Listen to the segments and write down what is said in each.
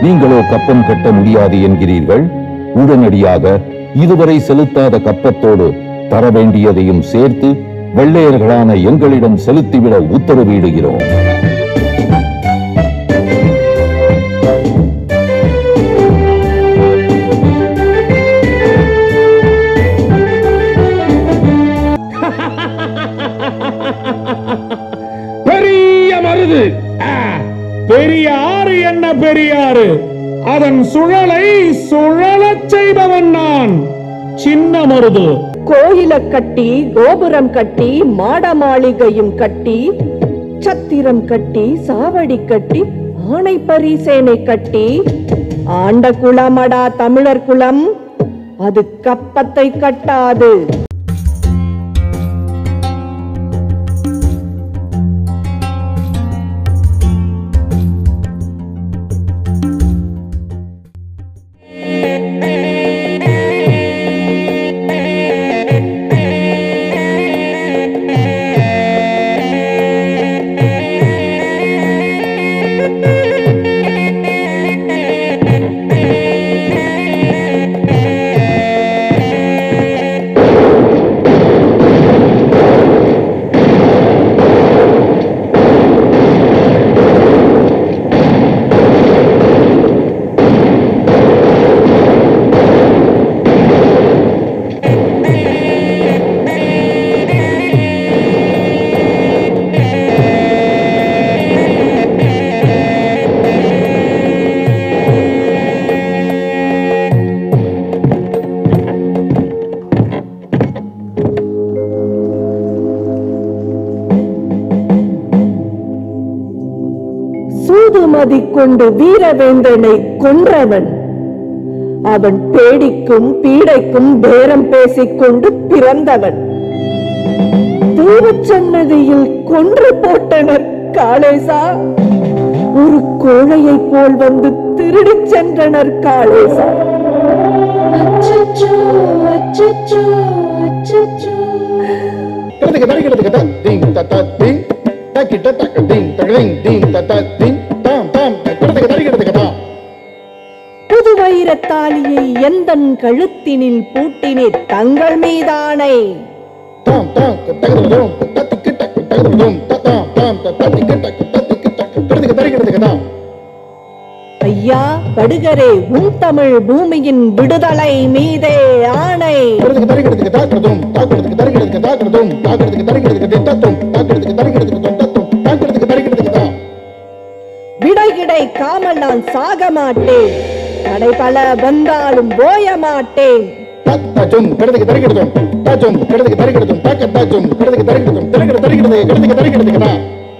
நீங்களோ கப்பம் கட்ட முடியாது என்கிறீர்கள் உடனடியாக இதுவரை செலுத்தாத கப்பத்தோடு தர வேண்டியதையும் சேர்த்து வெள்ளையர்களான எங்களிடம் செலுத்திவிட உத்தரவிடுகிறோம் பெரிய மருது ஆ, பெரிய ஆறு என்ன பெரியாறு அதன் சுழலை சுழலச் செய்பவன் நான் சின்ன மருது கோயில கட்டி கோபுரம் கட்டி மாட மாளிகையும் கட்டி சத்திரம் கட்டி சாவடி கட்டி ஆணை பரிசேனை கட்டி ஆண்ட குலமடா தமிழர் குலம் அது கப்பத்தை கட்டாது சூதுமதி கொண்டு வீரவேந்தனை கொன்றவன் அவன் பேடிக்கும் பீடைக்கும் பேரம் பேசிக்கொண்டு பிறந்தவன் தெய்வச்சன்னதியில் கொன்று போட்டனர் காளேசா ஒரு கோழையைப் போல் வந்து திருடிச் சென்றனர் காளேசா அச்சச்சோ அச்சச்சோ அச்சச்சோ கிடதுக்கு தடி கிடதுக்கு தான் டிங் தத்தா டிங் தக்கிட்ட தக்க டிங் தகடிங் டிங் தத்தா டிங் தாம் தாம் கிடதுக்கு தடி கிடதுக்கு தான் புது வைரத்தாலியை எந்தன் கழுத்தினில் பூட்டினே தங்கள் மீதானை தாம் தாம் தகதும் தத்திக்கு டக்கு தகதும் தத்தாம் தாம் தத்திக்கு டக்கு தத்திக்கு டக்கு கிடதுக்கு தடி கிடதுக்கு தான் ஐயா படுகரே உன் தமிழ் பூமியின் விடுதலை மீதே ஆணை கிடதுக்கு தடி கிடதுக்கு தாக்கிறதும் தாக்கிறதுக்கு தடி கிடதுக்கு தாக்கிறதும் தாக்கிறதுக்கு தடி கிடதுக்கு தத்தும் தாக்கிறதுக்கு தடி கிடதுக்கு தத்தும் தாக்கிறதுக்கு தடி கிடதுக்கு தான் விடை கிடை காமல் நான் சாக மாட்டேன் தடை பல வந்தாலும் போய மாட்டேன் தாச்சும் கிடதுக்கு தடி கிடதும் தாச்சும் கிடதுக்கு தடி கிடதும் தாக்க தாச்சும் கிடதுக்கு தடி கிடதும் தடி தடி கிடதுக்கு கிடதுக்கு தடி கிடதுக்கு தான்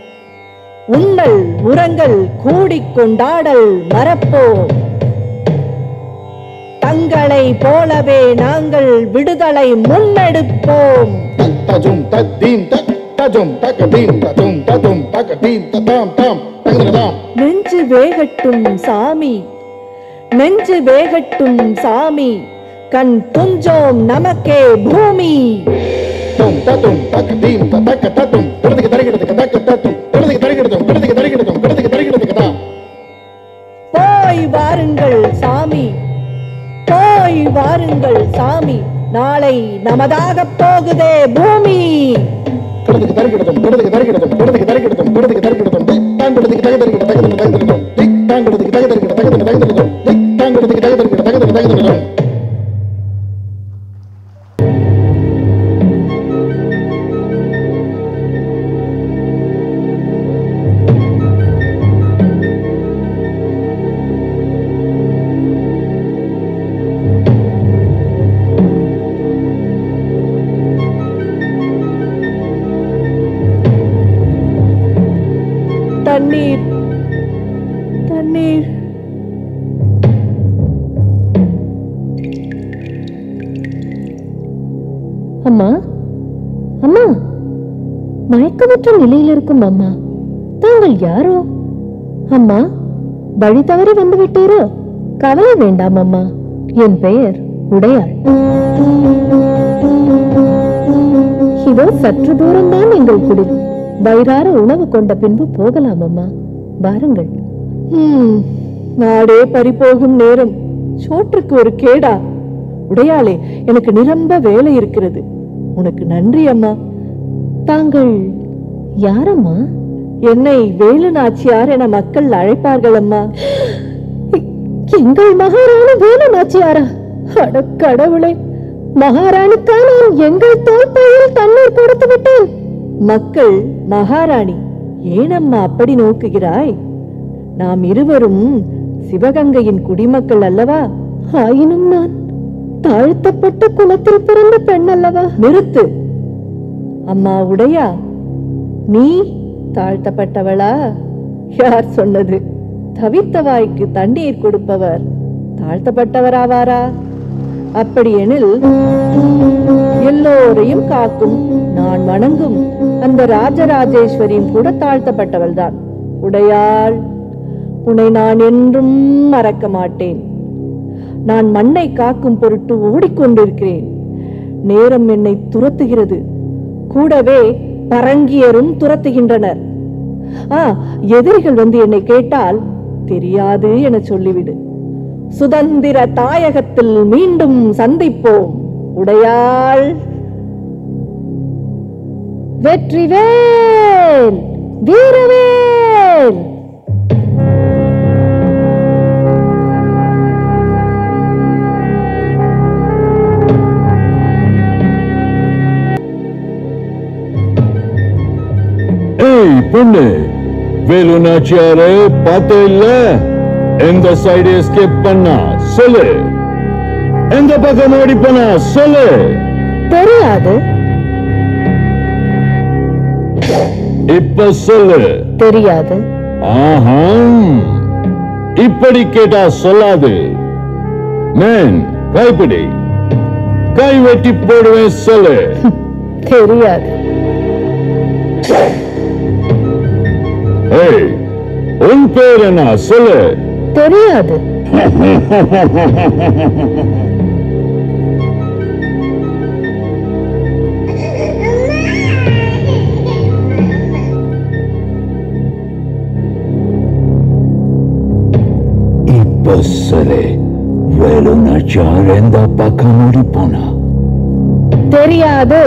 உண்ணல் உரங்கள் கூடிக் கொண்டாடல் மறப்போம் தங்களை போலவே நாங்கள் விடுதலை முன்னெடுப்போம் tajum tadim tak tajum takadim tajum tajum takadim tatam tam tagadam நெஞ்சு வேகட்டும் சாமி நெஞ்சு வேகட்டும் சாமி கண் துஞ்சோம் நமக்கே பூமி tum tatum takadim tataka tatum கடதுக்கு தரிக்கிறதுக்கு தக்க tatum கடதுக்கு தரிக்கிறதும் கடதுக்கு தரிக்கிறதும் கடதுக்கு தரிக்கிறதுக்கு தான் போய் வாருங்கள் சாமி போய் வாருங்கள் சாமி நாளை நமதாக போகுதே பூமி கடதுக்கு தரிக்கிறதும் கடதுக்கு தரிக்கிறதும் கடதுக்கு தரிக்கிறதும் கடதுக்கு தரிக்கிறதும் தான் கடதுக்கு தக தரிக்கிற தகதன தகதனம் டிக் தான் கடதுக்கு தக தரிக்கிற தகதன தகதனம் டிக் தான் கடதுக்கு தக தரிக்கிற தகதன தகதனம் தண்ணீர் தண்ணீர் அம்மா அம்மா மயக்கமற்ற நிலையில் இருக்கும் அம்மா தாங்கள் யாரோ அம்மா வழி தவறி வந்து விட்டீரோ கவலை வேண்டாம் அம்மா என் பெயர் உடையாள் இதோ சற்று தூரம்தான் எங்கள் குடில் வயிறார உணவு கொண்ட பின்பு போகலாம் அம்மா வாருங்கள் ஹம், நாடே பறிபோகும் நேரம் சோற்றுக்கு ஒரு கேடா உடையாளே எனக்கு நிரம்ப வேலை இருக்கிறது உனக்கு நன்றி அம்மா தாங்கள் யாரம்மா என்னை வேலு நாச்சியார் என மக்கள் அழைப்பார்கள் அம்மா எங்கள் மகாராணி வேலு நாச்சியாரா அட கடவுளே மகாராணிக்கா நான் எங்கள் தோல்பையில் தண்ணீர் கொடுத்து விட்டேன் மக்கள் மகாராணி ஏனம்மா அப்படி நோக்குகிறாய் நாம் இருவரும் சிவகங்கையின் குடிமக்கள் அல்லவா ஆயினும் நான் தாழ்த்தப்பட்ட குலத்தில் பிறந்த பெண் அல்லவா நிறுத்து அம்மா உடையா நீ தாழ்த்தப்பட்டவளா யார் சொன்னது தவித்த வாய்க்கு தண்ணீர் கொடுப்பவர் தாழ்த்தப்பட்டவராவாரா அப்படியெனில் எல்லோரையும் காக்கும் நான் வணங்கும் அந்த ராஜராஜேஸ்வரியும் கூட தாழ்த்தப்பட்டவள்தான் உடையாள் உன்னை நான் என்றும் மறக்க மாட்டேன் நான் மண்ணை காக்கும் பொருட்டு ஓடிக்கொண்டிருக்கிறேன் நேரம் என்னை துரத்துகிறது கூடவே பரங்கியரும் துரத்துகின்றனர் ஆ எதிரிகள் வந்து என்னை கேட்டால் தெரியாது என சொல்லிவிடு சுதந்திர தாயகத்தில் மீண்டும் சந்திப்போம் உடையாள் வெற்றிவேல் வீரவேல் ஏய் பொண்ணு வேலு நாச்சியாரு பார்த்த இல்ல எந்த சைடு எஸ்கேப் பண்ணா சொல்லு எந்த பக்கம் ஓடி போனா சொல்லு தெரியாது இப்ப சொல்லு தெரியாது ஆஹா இப்படி கேட்டா சொல்லாது மேன் கைப்பிடி கை வெட்டி போடுவேன் சொல்லு தெரியாது ஏய் உன் பேர் என்ன சொல்லு தெரியாது இப்ப சரி வேலு நாச்சியார் எந்த பக்கம் ஓடி போனா தெரியாது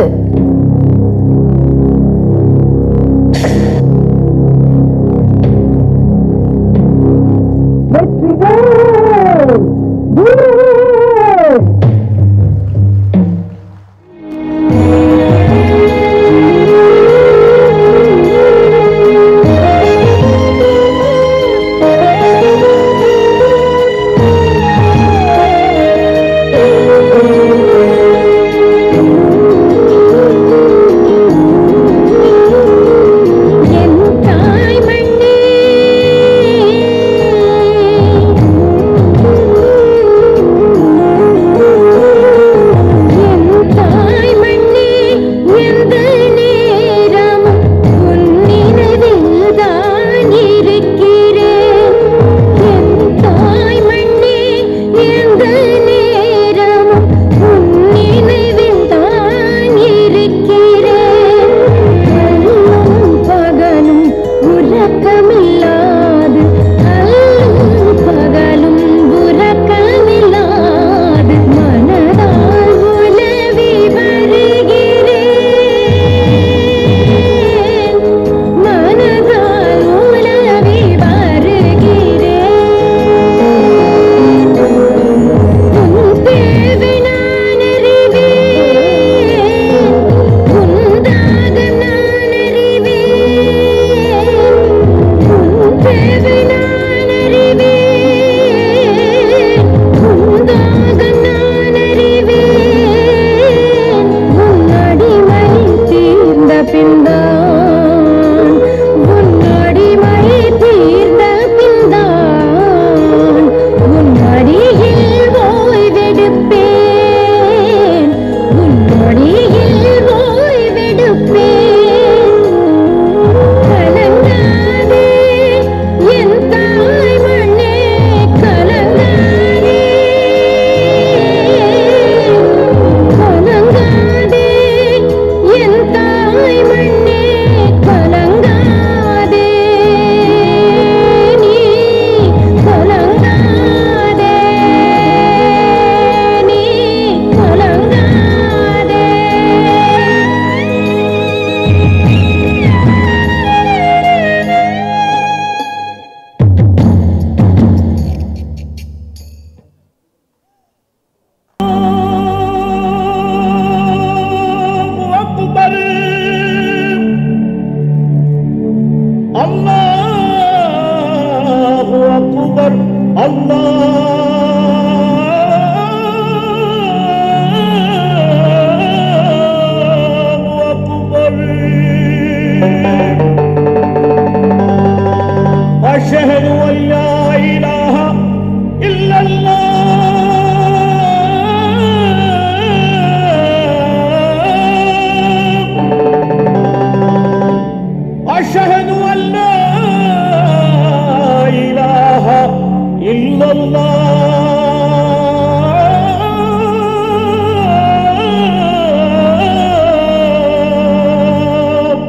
illallah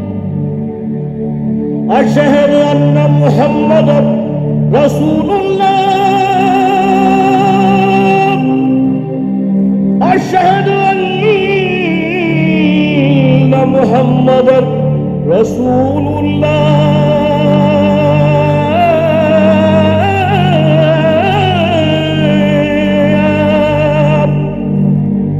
أشهد أن محمدا رسول الله أشهد أن محمدا رسول الله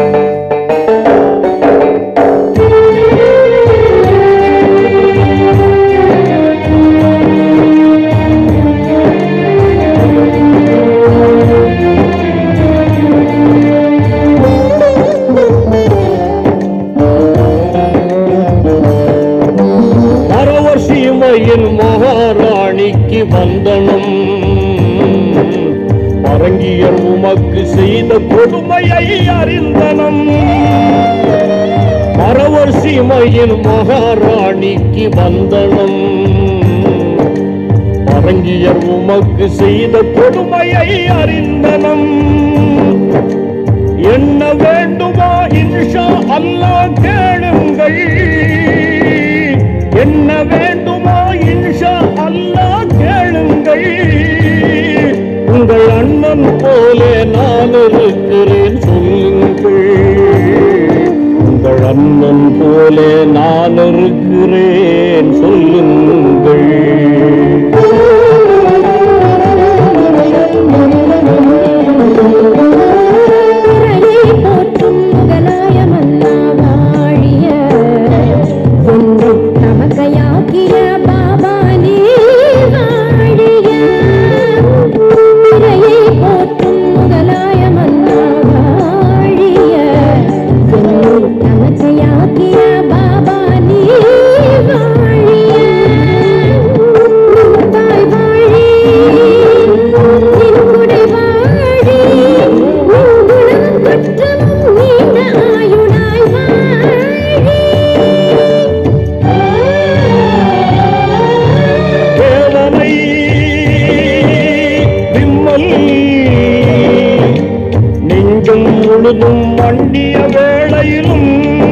பரவசிமையின் மகாராணிக்கு வந்தனம் பரங்கியர் உமக்கு செய்த கொடுமையை அறிந்தனம் பரவசிமையின் மகாராணிக்கு வந்தனம் பரங்கியர் உமக்கு செய்த கொடுமையை அறிந்தனம் என்ன வேண்டுமோ இன்ஷா அல்லாஹ் கேளுங்கள் என்ன வேண்டுமோ இன்ஷா அல்லாஹ் கேளுங்கள் உங்கள் அண்ணன் போலே நான் இருக்கிறேன் சொல்லுங்கள் உங்கள் அண்ணன் போலே நான் இருக்கிறேன் சொல்லுங்கள் குரலே போற்றும் முகலாய மன்னா வாழிய என்னை தமக்கையாக்கிய பாபா நீ வாழிய குரலே போற்றும் முகலாய மன்னா வாழிய என்னை தமக்கையாக்கிய பாபா நீ வாழிய தாய் வாழி நின்குடை வாழி குணமும் குற்றமும் நீண்ட ஆயுளாய் தேவனை விம்மல் நெஞ்சம் முழுதும் மண்டிய வேளையிலும்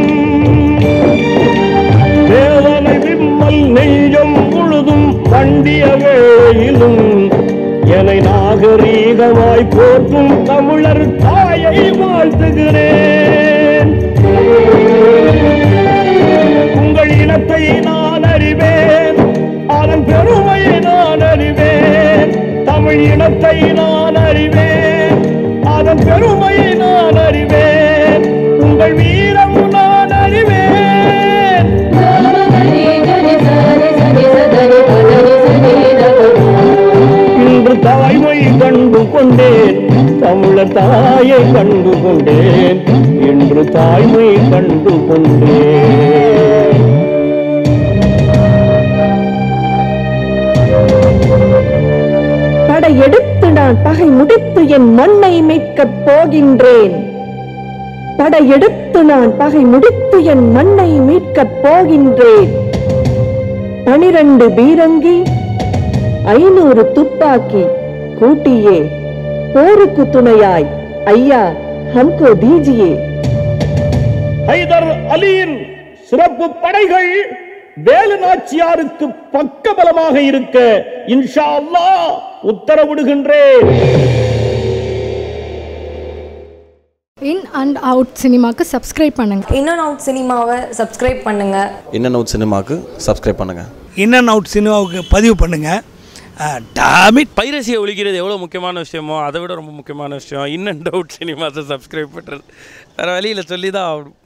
தேவனை விம்மல் நெஞ்சம் முழுதும் மண்டிய வேளையிலும் என்னை நாகரீகமாய் போற்றும் தமிழர் தாயை வாழ்த்துகிறேன் உங்கள் இனத்தை நான் அறிவேன் அதன் பெருமையை நான் அறிவேன் தமிழ் இனத்தை நான் அறிவேன் அதன் பெருமையை நான் அறிவேன் உங்கள் வீரம் நான் அறிவேன் இன்று தாய்மை கண்டு கொண்டேன் தமிழர் தாயை கண்டு கொண்டேன் இன்று தாய்மை கண்டு கொண்டேன் படையெடுத்து நான் பகை முடித்து என் மண்ணை மீட்கப் போகின்றேன் படையெடுத்து நான் பகை முடித்து என் மண்ணை மீட்கப் போகின்றேன் பனிரண்டு பீரங்கி ஐநூறு துப்பாக்கி கூட்டியே போருக்கு துணையாய் ஐயா ஹம்கோ தீஜியே ஹைதர் அலியின் சிறப்பு படைகள் வேலு நாச்சியாருக்கு பக்கபலமாக இருக்க இன்ஷா அல்லாஹ் உத்தரவிடுகின்றேன் இன் அண்ட் அவுட் சினிமாக்கு சப்ஸ்கிரைப் பண்ணுங்க இன் அண்ட் அவுட் சினிமாவை சப்ஸ்கிரைப் பண்ணுங்கள் இன் அண்ட் அவுட் சினிமாவுக்கு சப்ஸ்கிரைப் பண்ணுங்கள் இன் அண்ட் அவுட் சினிமாவுக்கு பதிவு பண்ணுங்கள் டாமிட் பைரசியை ஒழிக்கிறது எவ்வளோ முக்கியமான விஷயமோ அதை விட ரொம்ப முக்கியமான விஷயம் இன் அண்ட் அவுட் சினிமாஸை சப்ஸ்கிரைப் பண்ணுறது வேறு வழியில் சொல்லி தான் ஆகணும்